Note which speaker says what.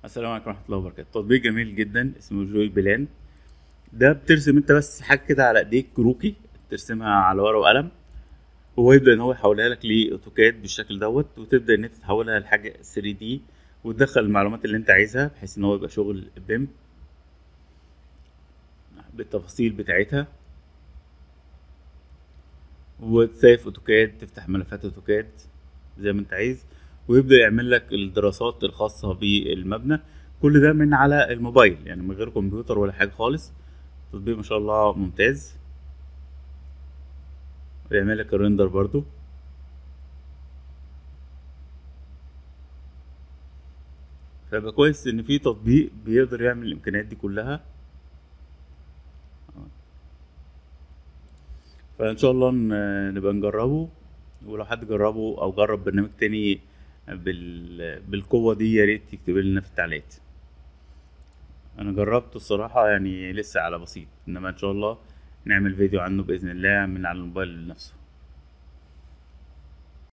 Speaker 1: السلام عليكم ورحمة الله وبركاته تطبيق جميل جدا اسمه جوي بلان ده بترسم انت بس حاجة كده على ايديك كروكي ترسمها على ورقة وقلم وهو يبدأ ان هو يحولها لك لاوتوكاد بالشكل دوت وتبدأ ان انت تحولها لحاجة 3 دي وتدخل المعلومات اللي انت عايزها بحيث ان هو يبقى شغل بيم بالتفاصيل بتاعتها وتسيف اوتوكاد تفتح ملفات اوتوكاد زي ما انت عايز ويبدأ يعمل لك الدراسات الخاصة بالمبنى كل ده من على الموبايل يعني من غير كمبيوتر ولا حاجة خالص تطبيق ما شاء الله ممتاز ويعمل لك الريندر برضو فيبقى كويس ان في تطبيق بيقدر يعمل الامكانيات دي كلها فان شاء الله ن- نبقى نجربه ولو حد جربه او جرب برنامج تاني بال... بالقوة دي يا ريت يكتب لنا في التعليقات انا جربته الصراحة يعني لسه على بسيط انما ان شاء الله نعمل فيديو عنه باذن الله من على الموبايل نفسه